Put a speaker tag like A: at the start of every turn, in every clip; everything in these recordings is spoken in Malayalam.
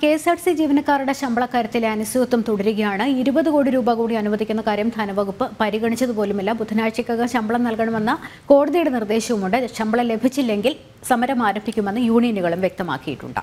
A: കെ എസ് ആർ സി ജീവനക്കാരുടെ ശമ്പളക്കാര്യത്തിലെ അനിശ്ചിതത്വം തുടരുകയാണ് ഇരുപത് കോടി രൂപ കൂടി അനുവദിക്കുന്ന കാര്യം ധനവകുപ്പ് പരിഗണിച്ചതുപോലുമില്ല ബുധനാഴ്ചക്കകം ശമ്പളം നൽകണമെന്ന കോടതിയുടെ നിർദ്ദേശവുമുണ്ട് ശമ്പളം ലഭിച്ചില്ലെങ്കിൽ സമരം ആരംഭിക്കുമെന്ന് യൂണിയനുകളും വ്യക്തമാക്കിയിട്ടുണ്ട്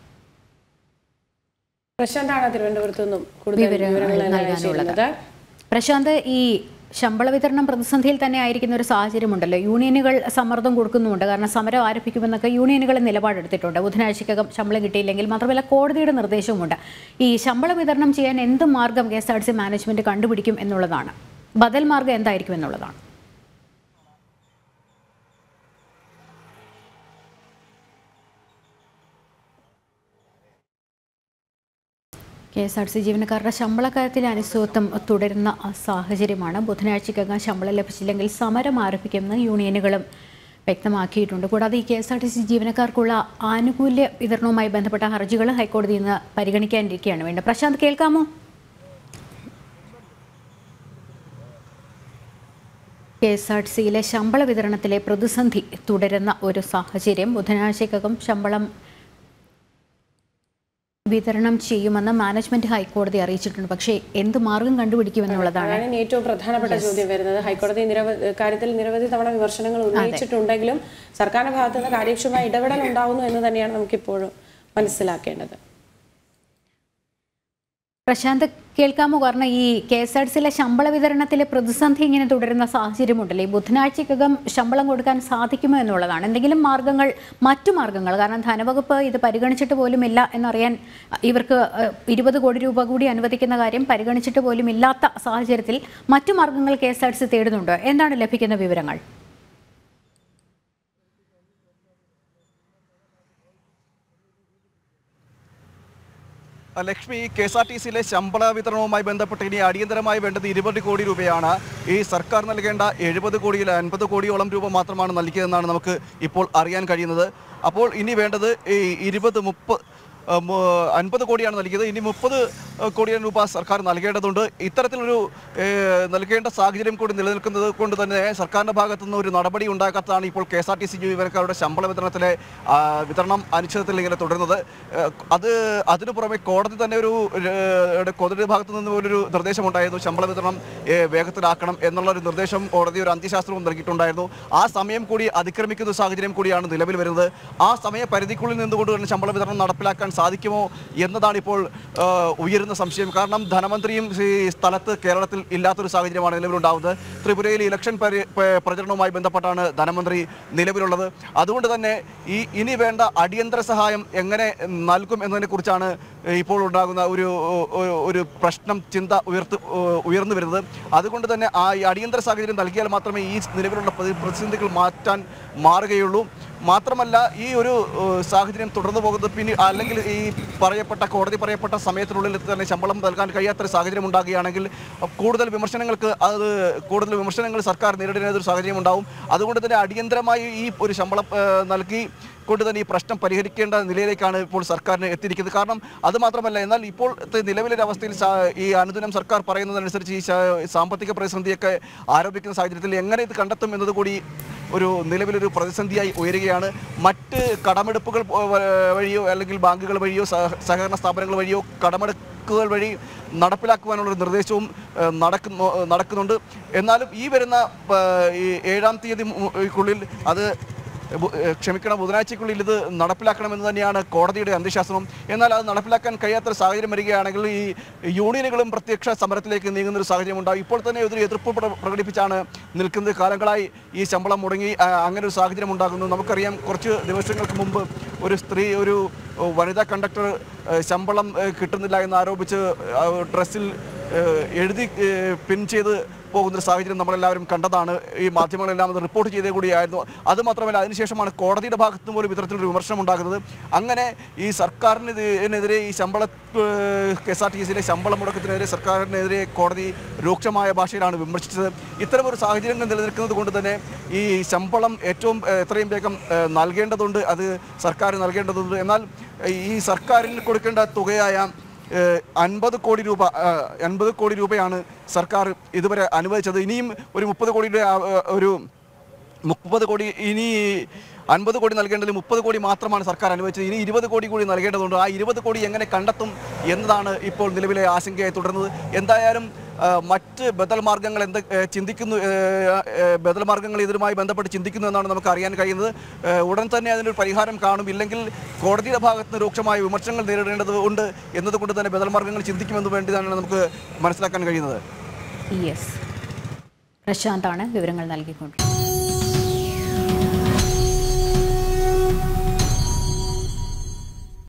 B: പ്രശാന്താണ് തിരുവനന്തപുരത്തു നിന്നും കൂടുതൽ
A: വിവരങ്ങൾ
B: വിവരങ്ങൾ
A: നൽകാനുള്ളത്
B: നൽകാനുള്ളത്
A: പ്രശാന്ത് ഈ ശമ്പള വിതരണം പ്രതിസന്ധിയിൽ തന്നെ ആയിരിക്കുന്ന ഒരു സാഹചര്യമുണ്ടല്ലോ യൂണിയനുകൾ സമ്മർദ്ദം കൊടുക്കുന്നുമുണ്ട് കാരണം സമരം ആരംഭിക്കുമെന്നൊക്കെ യൂണിയനുകൾ നിലപാടെടുത്തിട്ടുണ്ട് ബുധനാഴ്ചക്കകം ശമ്പളം കിട്ടിയില്ലെങ്കിൽ മാത്രമല്ല കോടതിയുടെ നിർദ്ദേശവുമുണ്ട് ഈ ശമ്പള വിതരണം ചെയ്യാൻ എന്ത് മാർഗം K S R C management കണ്ടുപിടിക്കും എന്നുള്ളതാണ് ബദൽ മാർഗം എന്തായിരിക്കും എന്നുള്ളതാണ് കെ എസ് ആർ സി ജീവനക്കാരുടെ ശമ്പളക്കാര്യത്തിലെ അനിശ്ചിതത്വം തുടരുന്ന സാഹചര്യമാണ് ബുധനാഴ്ചക്കകം ശമ്പളം ലഭിച്ചില്ലെങ്കിൽ സമരം ആരംഭിക്കുമെന്ന് യൂണിയനുകളും വ്യക്തമാക്കിയിട്ടുണ്ട് കൂടാതെ ഈ K S R T C ജീവനക്കാർക്കുള്ള ആനുകൂല്യ വിതരണവുമായി ബന്ധപ്പെട്ട ഹർജികൾ ഹൈക്കോടതി ഇന്ന് പരിഗണിക്കാനിരിക്കുകയാണ് വേണ്ടത് പ്രശാന്ത് കേൾക്കാമോ കെ എസ് ആർ ടി സിയിലെ ശമ്പള വിതരണത്തിലെ പ്രതിസന്ധി തുടരുന്ന ഒരു സാഹചര്യം ബുധനാഴ്ചക്കകം ശമ്പളം വിതരണം ചെയ്യുമെന്ന് മാനേജ്മെന്റ് ഹൈക്കോടതി അറിയിച്ചിട്ടുണ്ട് പക്ഷേ എന്ത് മാർഗം കണ്ടുപിടിക്കുമെന്നുള്ളതാണ്
B: അതാണ് ഇനി ഏറ്റവും പ്രധാനപ്പെട്ട ചോദ്യം വരുന്നത് ഹൈക്കോടതി നിരവധി കാര്യത്തിൽ നിരവധി തവണ വിമർശനങ്ങൾ ഉന്നയിച്ചിട്ടുണ്ടെങ്കിലും സർക്കാരിന്റെ ഭാഗത്തു നിന്ന് കാര്യക്ഷമമായ ഇടപെടൽ ഉണ്ടാവുന്നു എന്ന് തന്നെയാണ് നമുക്കിപ്പോഴും മനസ്സിലാക്കേണ്ടത്
A: പ്രശാന്ത് കേൾക്കാമോ കാരണം ഈ കെ എസ് ആർ സിയിലെ ശമ്പള വിതരണത്തിലെ പ്രതിസന്ധി ഇങ്ങനെ തുടരുന്ന സാഹചര്യമുണ്ടല്ലോ ഈ ബുധനാഴ്ചക്കകം ശമ്പളം കൊടുക്കാൻ സാധിക്കുമോ എന്നുള്ളതാണ് എന്തെങ്കിലും മാർഗങ്ങൾ മറ്റു മാർഗങ്ങൾ കാരണം ധനവകുപ്പ് ഇത് പരിഗണിച്ചിട്ട് പോലും ഇല്ല എന്നറിയാൻ ഇവർക്ക് ഇരുപത് കോടി രൂപ കൂടി അനുവദിക്കുന്ന കാര്യം പരിഗണിച്ചിട്ട് പോലും ഇല്ലാത്ത സാഹചര്യത്തിൽ മറ്റു മാർഗങ്ങൾ കെ എസ് ആർ സി തേടുന്നുണ്ടോ എന്താണ് ലഭിക്കുന്ന വിവരങ്ങൾ
C: Lakshmi K S R T സിയിലെ ശമ്പള വിതരണവുമായി ബന്ധപ്പെട്ട് ഇനി അടിയന്തരമായി വേണ്ടത് ഇരുപത് കോടി രൂപയാണ് ഈ സർക്കാർ നൽകേണ്ട എഴുപത് കോടിയിൽ അൻപത് കോടിയോളം രൂപ മാത്രമാണ് നൽകിയതെന്നാണ് നമുക്ക് ഇപ്പോൾ അറിയാൻ കഴിയുന്നത് അപ്പോൾ ഇനി വേണ്ടത് ഈ ഇരുപത് മുപ്പത് അൻപത് കോടിയാണ് നൽകിയത് ഇനി മുപ്പത് കോടിയോളം രൂപ സർക്കാർ നൽകേണ്ടതുണ്ട് ഇത്തരത്തിലൊരു ഏഹ്, നൽകേണ്ട സാഹചര്യം കൂടി നിലനിൽക്കുന്നത് കൊണ്ട് തന്നെ സർക്കാരിൻ്റെ ഭാഗത്തു നിന്ന് ഒരു നടപടി ഉണ്ടാക്കാത്തതാണ് ഇപ്പോൾ K S R T C ജീവനക്കാരുടെ ശമ്പള വിതരണത്തിലെ ആ, വിതരണം അനിശ്ചിതത്തിൽ ഇങ്ങനെ തുടരുന്നത് ഏഹ്, അത് അതിനു പുറമെ കോടതി തന്നെ ഒരു ഏഹ്, കോടതിയുടെ ഭാഗത്തു നിന്ന് ഒരു നിർദ്ദേശമുണ്ടായിരുന്നു ശമ്പള വിതരണം ഏഹ്, വേഗത്തിലാക്കണം എന്നുള്ള ഒരു നിർദ്ദേശം കോടതി ഒരു അന്ത്യശാസ്ത്രവും നൽകിയിട്ടുണ്ടായിരുന്നു ആ സമയം കൂടി അതിക്രമിക്കുന്ന സാഹചര്യം കൂടിയാണ് നിലവിൽ വരുന്നത് ആ സമയ പരിധിക്കുള്ളിൽ നിന്നുകൊണ്ട് തന്നെ ശമ്പള വിതരണം നടപ്പിലാക്കാൻ സാധിക്കുമോ എന്നതാണ് ഇപ്പോൾ ഏഹ്, ഉയരുന്ന സംശയം കാരണം ധനമന്ത്രിയും ഈ സ്ഥലത്ത് കേരളത്തിൽ ഇല്ലാത്തൊരു സാഹചര്യമാണ് നിലവിലുണ്ടാവുന്നത് ത്രിപുരയിൽ ഇലക്ഷൻ പരി- പ- പ്രചരണവുമായി ബന്ധപ്പെട്ടാണ് ധനമന്ത്രി നിലവിലുള്ളത് അതുകൊണ്ട് തന്നെ ഈ ഇനി വേണ്ട അടിയന്തര സഹായം എങ്ങനെ നൽകും എന്നതിനെ കുറിച്ചാണ് ഇപ്പോൾ ഉണ്ടാകുന്ന ഒരു ഒരു- ഒരു പ്രശ്നം ചിന്ത ഉയർത്ത് ഉയർന്നു വരുന്നത് അതുകൊണ്ട് തന്നെ ആ ഈ അടിയന്തര സാഹചര്യം നൽകിയാൽ മാത്രമേ ഈ നിലവിലുള്ള പ്രതി- പ്രതിസന്ധികൾ മാറ്റാൻ മാറുകയുള്ളൂ മാത്രമല്ല ഈ ഒരു ഏഹ്, സാഹചര്യം തുടർന്നു പോകുന്നത് പിന്നെ അല്ലെങ്കിൽ ഈ പറയപ്പെട്ട കോടതി പറയപ്പെട്ട സമയത്തിനുള്ളിൽ തന്നെ ശമ്പളം നൽകാൻ കഴിയാത്തൊരു സാഹചര്യം ഉണ്ടാകുകയാണെങ്കിൽ കൂടുതൽ വിമർശനങ്ങൾക്ക് അത് കൂടുതൽ വിമർശനങ്ങൾ സർക്കാർ നേരിടേണ്ട ഒരു സാഹചര്യം ഉണ്ടാവും അതുകൊണ്ട് തന്നെ അടിയന്തരമായി ഈ ഒരു ശമ്പളം ഏഹ്, നൽകി കൊണ്ട് തന്നെ ഈ പ്രശ്നം പരിഹരിക്കേണ്ട നിലയിലേക്കാണ് ഇപ്പോൾ സർക്കാരിന് എത്തിയിരിക്കുന്നത് കാരണം അത് മാത്രമല്ല എന്നാൽ ഇപ്പോൾ നിലവിലെ അവസ്ഥയിൽ സാ- ഈ അനുദിനം സർക്കാർ പറയുന്നതനുസരിച്ച് ഈ ശാ- സാമ്പത്തിക പ്രതിസന്ധിയൊക്കെ ആരോപിക്കുന്ന സാഹചര്യത്തിൽ എങ്ങനെ ഇത് കണ്ടെത്തും എന്നത് കൂടി ഒരു നിലവിലൊരു പ്രതിസന്ധിയായി ഉയരുകയാണ് മറ്റ് കടമെടുപ്പുകൾ പോ- വ- വഴിയോ അല്ലെങ്കിൽ ബാങ്കുകൾ വഴിയോ സഹ- സഹകരണ സ്ഥാപനങ്ങൾ വഴിയോ കടമെടുക്കുകൾ വഴി നടപ്പിലാക്കുവാനുള്ളൊരു നിർദ്ദേശവും ഏഹ്, നടക്കുന്നു നടക്കുന്നുണ്ട് എന്നാലും ഈ വരുന്ന ഏഹ്, ഈ ഏഴാം തീയതി മു- ക്കുള്ളിൽ അത് ബു- ഏഹ് ക്ഷമിക്കണം ബുധനാഴ്ചയ്ക്കുള്ളിൽ ഇത് നടപ്പിലാക്കണമെന്ന് തന്നെയാണ് കോടതിയുടെ അന്ത്യശാസ്ത്രം എന്നാൽ അത് നടപ്പിലാക്കാൻ കഴിയാത്തൊരു സാഹചര്യം വരികയാണെങ്കിൽ ഈ യൂണിയനുകളും പ്രത്യക്ഷ സമരത്തിലേക്ക് നീങ്ങുന്ന ഒരു സാഹചര്യം ഉണ്ടാകും ഇപ്പോൾ തന്നെ ഒരു എതിർപ്പ് പ്ര- പ്രകടിപ്പിച്ചാണ് നിൽക്കുന്നത് കാലങ്ങളായി ഈ ശമ്പളം മുടങ്ങി ആ, അങ്ങനെ ഒരു സാഹചര്യം ഉണ്ടാകുന്നു നമുക്കറിയാം കുറച്ച് ദിവസങ്ങൾക്ക് മുമ്പ് ഒരു സ്ത്രീ ഒരു ഏഹ്, വനിതാ കണ്ടക്ടർ ഏഹ്, ശമ്പളം ഏഹ്, കിട്ടുന്നില്ല എന്ന് ആരോപിച്ച് ആ, ഡ്രസ്സിൽ ഏഹ്, എഴുതി ഏഹ്, പിൻ ചെയ്ത് പോകുന്ന ഒരു സാഹചര്യം നമ്മളെല്ലാവരും കണ്ടതാണ് ഈ മാധ്യമങ്ങളെല്ലാം അത് റിപ്പോർട്ട് ചെയ്തേ കൂടിയായിരുന്നു അതുമാത്രമല്ല അതിനുശേഷമാണ് കോടതിയുടെ ഭാഗത്തു നിന്ന് പോലും ഇത്തരത്തിലൊരു വിമർശനം ഉണ്ടാകുന്നത് അങ്ങനെ ഈ സർക്കാരിന് ഇതിനെതിരെ ഈ ശമ്പള കെ എസ് ആർ ടി സിയിലെ ശമ്പള മുടക്കത്തിനെതിരെ സർക്കാരിനെതിരെ കോടതി രൂക്ഷമായ ഭാഷയിലാണ് വിമർശിച്ചത് ഇത്തരമൊരു സാഹചര്യങ്ങൾ നിലനിൽക്കുന്നത് കൊണ്ട് തന്നെ ഈ ശമ്പളം ഏറ്റവും ഏഹ്, എത്രയും വേഗം ഏഹ്, നൽകേണ്ടതുണ്ട് അത് സർക്കാർ നൽകേണ്ടതുണ്ട് എന്നാൽ ഈ സർക്കാരിന് കൊടുക്കേണ്ട തുകയായ അൻപത് കോടി രൂപ അൻപത് കോടി രൂപയാണ് സർക്കാർ ഇതുവരെ അനുവദിച്ചത് ഇനിയും ഒരു മുപ്പത് കോടിയുടെ ആ, ആ, ഒരു മുപ്പത് കോടി ഇനി അൻപത് കോടി നൽകേണ്ടതിൽ മുപ്പത് കോടി മാത്രമാണ് സർക്കാർ അനുവദിച്ചത് ഇനി ഇരുപത് കോടി കൂടി നൽകേണ്ടതുണ്ട് ആ ഇരുപത് കോടി എങ്ങനെ കണ്ടെത്തും എന്നതാണ് ഇപ്പോൾ നിലവിലെ ആശങ്കയായി തുടരുന്നത് എന്തായാലും ആ, മറ്റ് ബദൽ മാർഗങ്ങൾ എന്ത് ഏ, ചിന്തിക്കുന്നു ഏ, ഏ, ബദൽ മാർഗങ്ങൾ ഇതുമായി ബന്ധപ്പെട്ട് ചിന്തിക്കുന്നു എന്നാണ് നമുക്ക് അറിയാൻ കഴിയുന്നത് ഏ, ഉടൻ തന്നെ അതിനൊരു പരിഹാരം കാണും ഇല്ലെങ്കിൽ കോടതിയുടെ ഭാഗത്ത് നിന്ന് രൂക്ഷമായ വിമർശനങ്ങൾ നേരിടേണ്ടത് ഉണ്ട് എന്നതുകൊണ്ട് തന്നെ ബദൽ മാർഗങ്ങൾ ചിന്തിക്കുമെന്ന് വേണ്ടിയാണ് നമുക്ക് മനസ്സിലാക്കാൻ കഴിയുന്നത്
A: യെസ് പ്രശാന്താണ് വിവരങ്ങൾ നൽകിക്കൊണ്ടിരുന്നത്